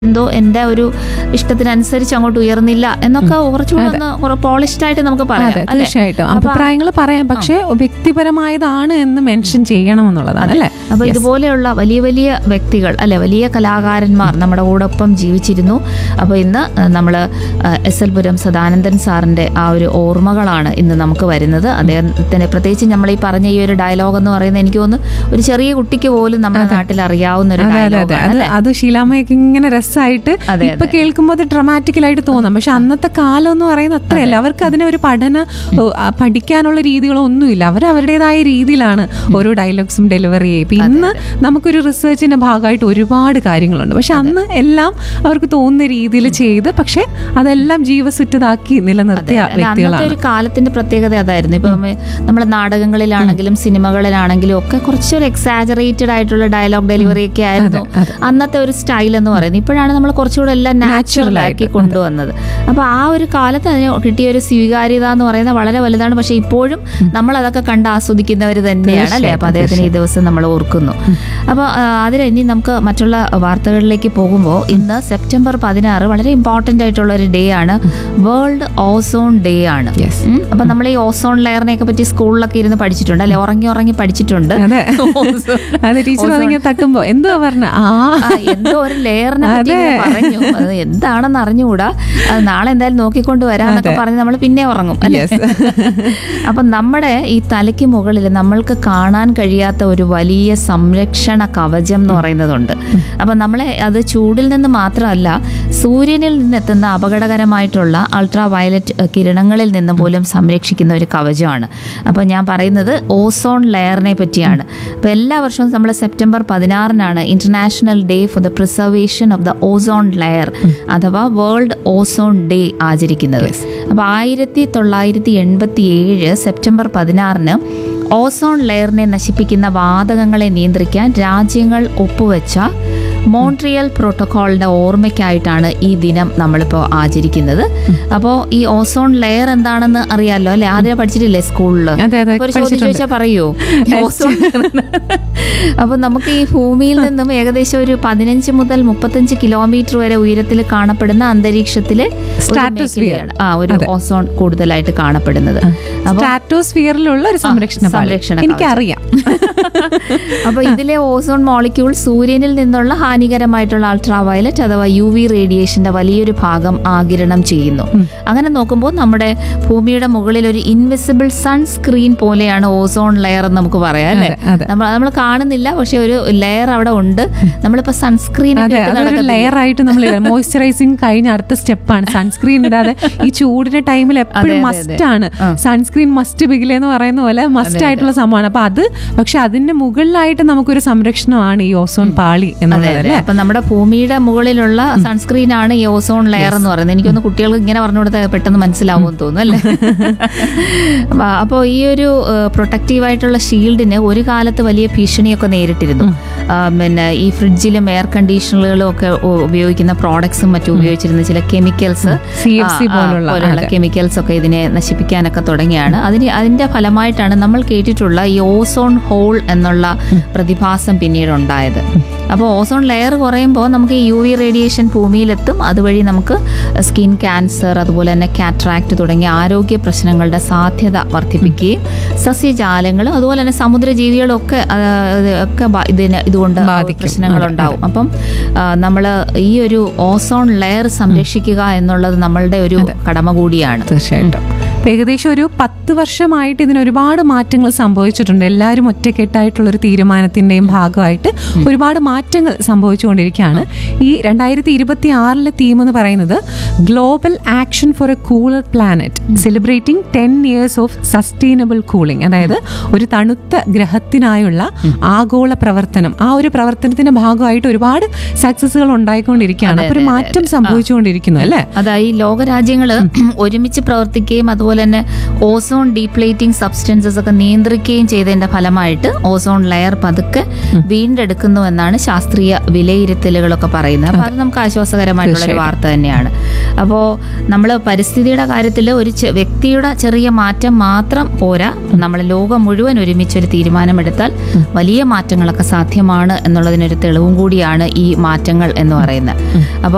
എന്തോ എൻ്റെ ഒരു ഇഷ്ടത്തിനനുസരിച്ച് അങ്ങോട്ട് ഉയർന്നില്ല എന്നൊക്കെ കുറച്ചുകൂടെ ഒന്ന് പോളിഷ്ഡ് ആയിട്ട് നമുക്ക് പറയാം അതെ അല്ലേ? തീർച്ചയായിട്ടും അപ്പൊ അഭിപ്രായങ്ങൾ പറയാം പക്ഷെ വ്യക്തിപരമായതാണ് എന്ന് മെൻഷൻ ചെയ്യണം എന്നുള്ളതാണ് അല്ലേ അപ്പൊ ഇതുപോലെയുള്ള വലിയ വലിയ വ്യക്തികൾ അല്ലെ വലിയ കലാകാരന്മാർ നമ്മുടെ കൂടൊപ്പം ജീവിച്ചിരുന്നു അപ്പോൾ ഇന്ന് നമ്മൾ എസ് എൽ പുരം സദാനന്ദൻ സാറിന്റെ ആ ഒരു ഓർമ്മകളാണ് ഇന്ന് നമുക്ക് വരുന്നത് അദ്ദേഹത്തിന് പ്രത്യേകിച്ച് നമ്മൾ ഈ പറഞ്ഞ ഈ ഒരു ഡയലോഗ് എന്ന് പറയുന്നത് എനിക്ക് തോന്നുന്നു ഒരു ചെറിയ കുട്ടിക്ക് പോലും നമ്മുടെ നാട്ടിൽ അറിയാവുന്ന ഒരു അതെ അതെ അതെ ഡയലോഗ് അത് അത് ശീലാമ്മയൊക്കെ ഇങ്ങനെ രസമായിട്ട് അതെ, ഇപ്പൊ കേൾക്കുമ്പോൾ അത് ഡ്രമാറ്റിക്കലായിട്ട് തോന്നാം പക്ഷെ അന്നത്തെ കാലം എന്ന് പറയുന്നത് അത്രയല്ല അവർക്ക് അതിനെ ഒരു പഠന ഓ, ആ, പഠിക്കാനുള്ള രീതികളോ ഒന്നുമില്ല അവർ അവരുടേതായ രീതിയിലാണ് ഓരോ ഡയലോഗ്സും ഡെലിവറി ചെയ്യും ഇപ്പൊ ഇന്ന് നമുക്കൊരു റിസർച്ചിന്റെ ഭാഗമായിട്ട് ഒരുപാട് കാര്യങ്ങളുണ്ട് പക്ഷെ അന്ന് എല്ലാം അവർക്ക് തോന്നുന്ന രീതിയിൽ ചെയ്ത് പക്ഷെ അതെല്ലാം ജീവസുറ്റതാക്കി നിലനിർത്തിയ അല്ല, അന്നത്തെ വ്യക്തികളാണ് ഒരു കാലത്തിന്റെ പ്രത്യേകത അതായിരുന്നു ഇപ്പൊ നമ്മ- നമ്മുടെ നാടകങ്ങളിലാണെങ്കിലും സിനിമകളിലാണെങ്കിലും ഒക്കെ കുറച്ചൊരു എക്സാജറേറ്റഡ് ആയിട്ടുള്ള ഡയലോഗ് ഡെലിവറി ഒക്കെ ആയിരുന്നു അന്നത്തെ ഒരു സ്റ്റൈൽ എന്ന് പറയുന്നത് ഇപ്പോഴാണ് നമ്മൾ കുറച്ചുകൂടെ എല്ലാം നാച്ചുറൽ ആക്കി കൊണ്ടുവന്നത് അപ്പൊ ആ ഒരു കാലത്ത് അതിന് കിട്ടിയ ഒരു സ്വീകാര്യത എന്ന് പറയുന്നത് വളരെ വലുതാണ് പക്ഷെ ഇപ്പോഴും നമ്മൾ അതൊക്കെ കണ്ട് ആസ്വദിക്കുന്നവർ തന്നെയാണ് അല്ലെ അപ്പൊ അദ്ദേഹത്തിന് ഈ ദിവസം നമ്മൾ ഓർക്കുന്നു അപ്പോൾ അതിൽ ഇനി നമുക്ക് മറ്റുള്ള വാർത്തകളിലേക്ക് പോകുമ്പോൾ ഇന്ന് സെപ്റ്റംബർ പതിനാറ് വളരെ ഇമ്പോർട്ടന്റ് ആയിട്ടുള്ള ഒരു ഡേ ആണ് വേൾഡ് ഓസോൺ ഡേ ആണ് Yes. ഉം. അപ്പൊ നമ്മൾ ഈ ഓസോൺ ലെയറിനെ ഒക്കെ പറ്റി സ്കൂളിലൊക്കെ ഇരുന്ന് പഠിച്ചിട്ടുണ്ട് അല്ലെ ഉറങ്ങി ഉറങ്ങി പഠിച്ചിട്ടുണ്ട് അതെ അതെ ടീച്ചർ അതിങ്ങനെ തട്ടുമ്പോ എന്തുവാ പറഞ്ഞ ആ ആ, എന്തോ ഒരു ലെയറിനെ പറ്റി അതെ. ഇങ്ങനെ പറഞ്ഞു അത് എന്താണെന്ന് അറിഞ്ഞുകൂടാ അത് നാളെ എന്തായാലും നോക്കിക്കൊണ്ട് വരാന്നൊക്കെ പറഞ്ഞ് നമ്മൾ പിന്നെ ഉറങ്ങും അല്ലേ Yes. അപ്പൊ നമ്മുടെ ഈ തലയ്ക്ക് മുകളിൽ നമ്മൾക്ക് കാണാൻ കഴിയാത്ത ഒരു വലിയ സംരക്ഷണ കവചം എന്ന് പറയുന്നതുണ്ട് അപ്പൊ നമ്മളെ അത് ചൂടിൽ നിന്ന് മാത്രമല്ല സൂര്യനിൽ നിന്നെത്തുന്ന അപകടകരമായിട്ടുള്ള അൾട്രാ വയലറ്റ് ഏഹ്, കിരണങ്ങളിൽ നിന്ന് പോലും സംരക്ഷിക്കുന്ന ഒരു കവചമാണ് അപ്പോൾ ഞാൻ പറയുന്നത് ഓസോൺ ലെയറിനെ പറ്റിയാണ് അപ്പോൾ എല്ലാ വർഷവും നമ്മൾ സെപ്റ്റംബർ പതിനാറിനാണ് international day for the preservation of the ozone layer അഥവാ വേൾഡ് ഓസോൺ ഡേ ആചരിക്കുന്നത് അപ്പോൾ ആയിരത്തി തൊള്ളായിരത്തി എൺപത്തി ഏഴ് സെപ്റ്റംബർ പതിനാറിന് ഓസോൺ ലെയറിനെ നശിപ്പിക്കുന്ന വാതകങ്ങളെ നിയന്ത്രിക്കാൻ രാജ്യങ്ങൾ ഒപ്പുവെച്ച മോൺട്രിയൽ പ്രോട്ടോക്കോളിന്റെ ഓർമ്മയ്ക്കായിട്ടാണ് ഈ ദിനം നമ്മളിപ്പോൾ ആചരിക്കുന്നത് അപ്പോൾ ഈ ഓസോൺ ലെയർ എന്താണെന്ന് അറിയാലോ അല്ലെ ആദ്യം പഠിച്ചിട്ടില്ലേ സ്കൂളിൽ അതെ അതെ ഒരു ചോദ്യം ചോദിച്ചാൽ പറയൂ ഓസോൺ അപ്പൊ നമുക്ക് ഈ ഭൂമിയിൽ നിന്നും ഏകദേശം ഒരു പതിനഞ്ച് മുതൽ മുപ്പത്തഞ്ച് കിലോമീറ്റർ വരെ ഉയരത്തിൽ കാണപ്പെടുന്ന അന്തരീക്ഷത്തിലെ ഒരു Stratosphere. മേഖലയാണ്. ആ ഒരു ഓസോൺ കൂടുതലായിട്ട് കാണപ്പെടുന്നത് അപ്പൊ സ്ട്രാറ്റോസ്ഫിയറിലുള്ള ഒരു സംരക്ഷണ പാളി. സംരക്ഷണ എനിക്കറിയാം അപ്പൊ ഇതിലെ ഓസോൺ മോളിക്യൂൾ സൂര്യനിൽ നിന്നുള്ള ഹാനികരമായിട്ടുള്ള അൾട്രാ വയലറ്റ് അഥവാ യു വി റേഡിയേഷന്റെ വലിയൊരു ഭാഗം ആകിരണം ചെയ്യുന്നു അങ്ങനെ നോക്കുമ്പോൾ നമ്മുടെ ഭൂമിയുടെ മുകളിൽ ഒരു ഇൻവിസിബിൾ സൺസ്ക്രീൻ പോലെയാണ് ഓസോൺ ലെയർ എന്ന് നമുക്ക് പറയാം അല്ലേ അതെ, അതെ. നമ്മൾ നമ്മൾ കാണുന്നില്ല പക്ഷെ ഒരു ലെയർ അവിടെ ഉണ്ട് നമ്മളിപ്പോ സൺസ്ക്രീൻ അതെ അതൊരു ലെയർ ആയിട്ട് നമ്മൾ മോയ്സ്ചറൈസിങ് കഴിഞ്ഞ അടുത്ത സ്റ്റെപ്പാണ് സൺസ്ക്രീൻ ഇടാതെ ഈ ചൂടിന്റെ ടൈമിൽ എപ്പോഴും മസ്റ്റ് ആണ് സൺസ്ക്രീൻ മസ്റ്റ് ബിഗിലെ എന്ന് പറയുന്ന പോലെ മസ്റ്റ് ആയിട്ടുള്ള സംഭവമാണ് അപ്പൊ അത് പക്ഷെ അതിന്റെ മുകളിലായിട്ട് നമുക്കൊരു സംരക്ഷണമാണ് ഈ ഓസോൺ പാളി എന്നുള്ളത് അല്ലേ അപ്പൊ നമ്മുടെ ഭൂമിയുടെ മുകളിലുള്ള സൺസ്ക്രീൻ ആണ് ഈ ഓസോൺ ലെയർ എന്ന് പറയുന്നത് എനിക്കൊന്ന് കുട്ടികൾക്ക് ഇങ്ങനെ പറഞ്ഞു കൊടുത്താൽ പെട്ടെന്ന് മനസ്സിലാവുമെന്ന് തോന്നുന്നു അല്ലേ അപ്പോൾ ഈ ഒരു പ്രൊട്ടക്റ്റീവ് ആയിട്ടുള്ള ഷീൽഡിന് ഒരു കാലത്ത് വലിയ ഭീഷണിയൊക്കെ നേരിട്ടിരുന്നു ആ, പിന്നെ ഈ ഫ്രിഡ്ജിലും എയർ കണ്ടീഷണറുകളും ഒക്കെ ഉ- ഉപയോഗിക്കുന്ന പ്രോഡക്ട്സും മറ്റും ഉപയോഗിച്ചിരുന്ന ചില കെമിക്കൽസ് CFC പോലുള്ള, പോലുള്ള കെമിക്കൽസ് ഒക്കെ ഇതിനെ നശിപ്പിക്കാനൊക്കെ തുടങ്ങിയാണ് അതിന് അതിന്റെ ഫലമായിട്ടാണ് നമ്മൾ കേട്ടിട്ടുള്ള ഈ ഓസോൺ ഹോൾ എന്നുള്ള പ്രതിഭാസം പിന്നീട് ഉണ്ടായത് അപ്പോൾ ഓസോൺ ലെയർ കുറയുമ്പോൾ നമുക്ക് ഈ യു വി റേഡിയേഷൻ ഭൂമിയിലെത്തും അതുവഴി നമുക്ക് സ്കിൻ ക്യാൻസർ അതുപോലെ തന്നെ കാട്രാക്ട് തുടങ്ങിയ ആരോഗ്യ പ്രശ്നങ്ങളുടെ സാധ്യത വർദ്ധിപ്പിക്കുകയും സസ്യജാലങ്ങളും അതുപോലെ തന്നെ സമുദ്രജീവികളും ഒക്കെ ആ, ഇത് ഒക്കെ ബ- ഇതിന് ഇതുകൊണ്ട് പ്രശ്നങ്ങളുണ്ടാവും അപ്പം നമ്മൾ ഈ ഒരു ഓസോൺ ലെയർ സംരക്ഷിക്കുക എന്നുള്ളത് നമ്മളുടെ ഒരു കടമ കൂടിയാണ് തീർച്ചയായിട്ടും ഇപ്പൊ ഏകദേശം ഒരു പത്ത് വർഷമായിട്ട് ഇതിന് ഒരുപാട് മാറ്റങ്ങൾ സംഭവിച്ചിട്ടുണ്ട് എല്ലാവരും ഒറ്റക്കെട്ടായിട്ടുള്ള ഒരു തീരുമാനത്തിന്റെയും ഭാഗമായിട്ട് ഒരുപാട് മാറ്റങ്ങൾ സംഭവിച്ചുകൊണ്ടിരിക്കുകയാണ് ഈ രണ്ടായിരത്തി ഇരുപത്തി ആറിലെ തീം എന്ന് പറയുന്നത് global action for a cooler planet celebrating ten years of sustainable cooling അതായത് ഒരു തണുത്ത ഗ്രഹത്തിനായുള്ള ആഗോള പ്രവർത്തനം ആ ഒരു പ്രവർത്തനത്തിന്റെ ഭാഗമായിട്ട് ഒരുപാട് സക്സസുകൾ ഉണ്ടായിക്കൊണ്ടിരിക്കുകയാണ് അപ്പൊ ഒരു മാറ്റം സംഭവിച്ചുകൊണ്ടിരിക്കുന്നു അല്ലേ അതായത് ഈ ലോകരാജ്യങ്ങൾ ഒരുമിച്ച് പ്രവർത്തിക്കുകയും അതുപോലെ തന്നെ ഓസോൺ ഡീപ്ലേറ്റിംഗ് സബ്സ്റ്റൻസസ് ഒക്കെ നിയന്ത്രിക്കുകയും ചെയ്തതിന്റെ ഫലമായിട്ട് ഓസോൺ ലെയർ പതുക്കെ വീണ്ടെടുക്കുന്നു എന്നാണ് ശാസ്ത്രീയ വിലയിരുത്തലുകളൊക്കെ പറയുന്നത് അപ്പൊ അത് നമുക്ക് ആശ്വാസകരമായിട്ടുള്ള ഒരു വാർത്ത തന്നെയാണ് അപ്പോൾ നമ്മൾ പരിസ്ഥിതിയുടെ കാര്യത്തിൽ ഒരു ചെ- വ്യക്തിയുടെ ചെറിയ മാറ്റം മാത്രം പോരാ നമ്മൾ ലോകം മുഴുവൻ ഒരുമിച്ച് ഒരു തീരുമാനമെടുത്താൽ വലിയ മാറ്റങ്ങളൊക്കെ സാധ്യമാണ് എന്നുള്ളതിനൊരു തെളിവും കൂടിയാണ് ഈ മാറ്റങ്ങൾ എന്ന് പറയുന്നത് അപ്പോൾ